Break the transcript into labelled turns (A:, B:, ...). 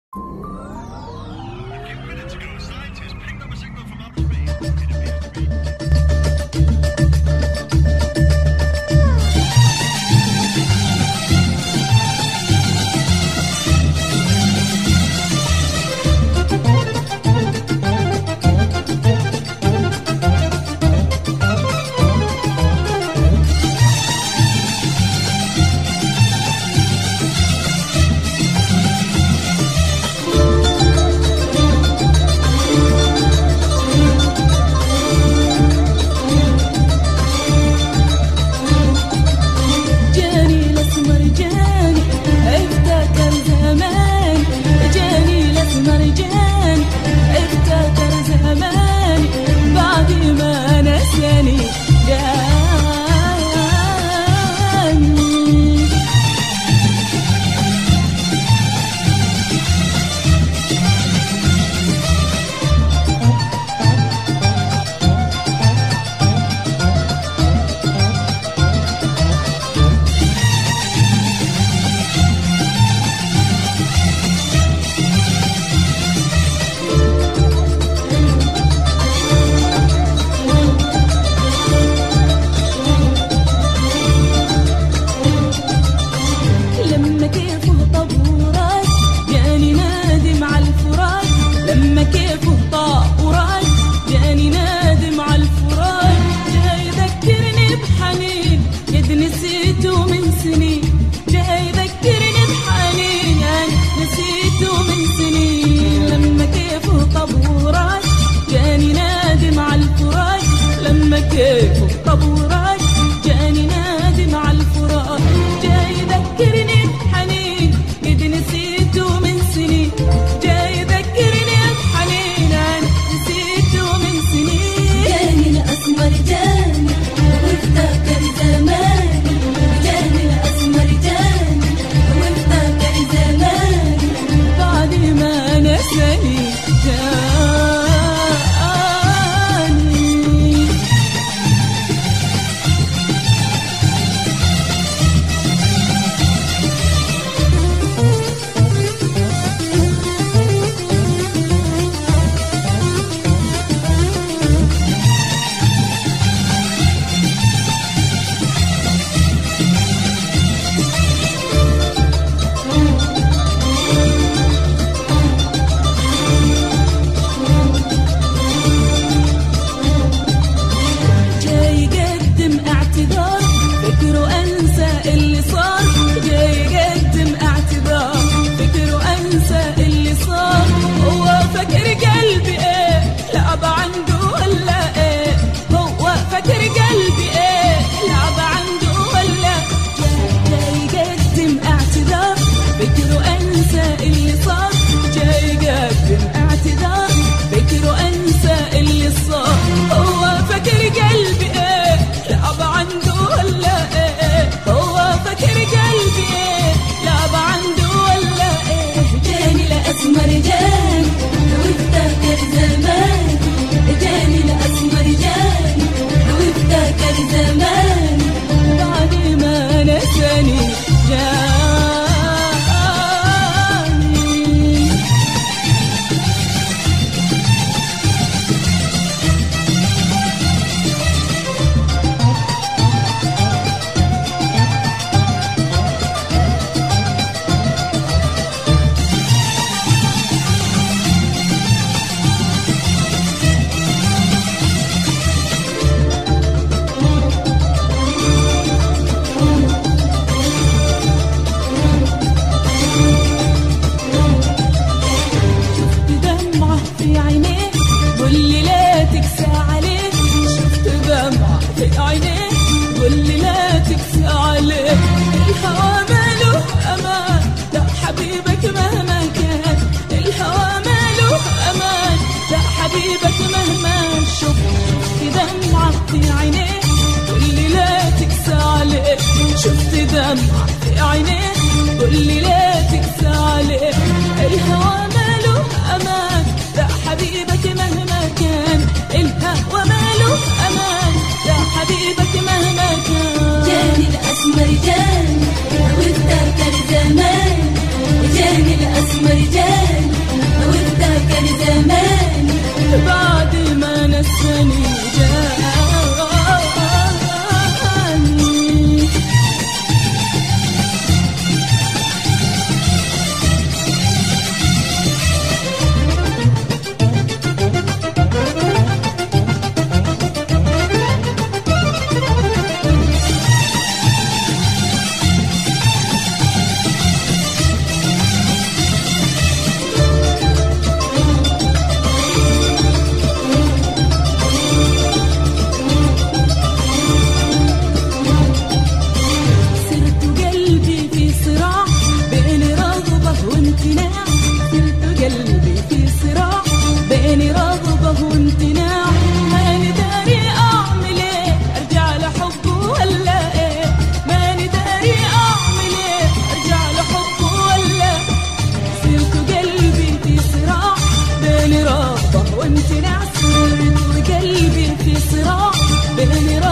A: جاني الاسمر جاني افتكر زمان جاني الاسمر جاني افتكر زمان بعد ما نساني جاني لما كيفه طبورات جاني نادم على الفراق لما كيفه طابورات جاني نادم على الفراق جاي يذكرني بحنين قد نسيته من سنين جاي يذكرني بحنين يعني نسيته من سنين لما كيفه طبورات جاني نادم على الفراق لما كيفه طبورات جاني نادم على الفراق جاي يذكرني بحنين قد نسيته من سنين جاي يذكرني بحنين أنا نسيته من سنين
B: جاني الأسمر جاني وافتكر زماني جاني الأسمر جاني وافتكر زماني
A: بعد ما نساني جاني جاي يقدم اعتذار فكره انسى اللي صار جاي يقدم اعتذار فكره انسى اللي صار هو فاكر قلبي ايه لعب عنده ولا ايه هو فاكر قلبي ايه لعب عنده ولا جاي يقدم اعتذار فكره انسى اللي صار جاي يقدم اعتذار فكره انسى اللي صار هو فاكر قلبي ايه لعب عنده ولا ايه هو فاكر قلبي ايه لعب عنده ولا ايه
B: جاني الأسمر جاني وافتكر زماني جاني الأسمر جاني وافتكر زماني
A: بعد ما نساني جاني دمعة في عينيه قول لي لا تكسى عليه شفت دمعة في عينيه قول لي لا تكسى عليه الهوى ماله أمان ده حبيبك مهما كان الهوى ماله أمان ده حبيبك مهما شفت شفت دمعة في عينيه قول لي لا تكسى عليه شفت دمعة في عينيه قول لي لا تكسى عليه الهوى ماله أمان ده حبيبك مهما كان الهوى ماله أمان ده حبيبك مهما كان
B: جاني الأسمر جاني وافتكر زماني جاني الأسمر جاني
A: وانت نعسرت وقلبي في صراع بين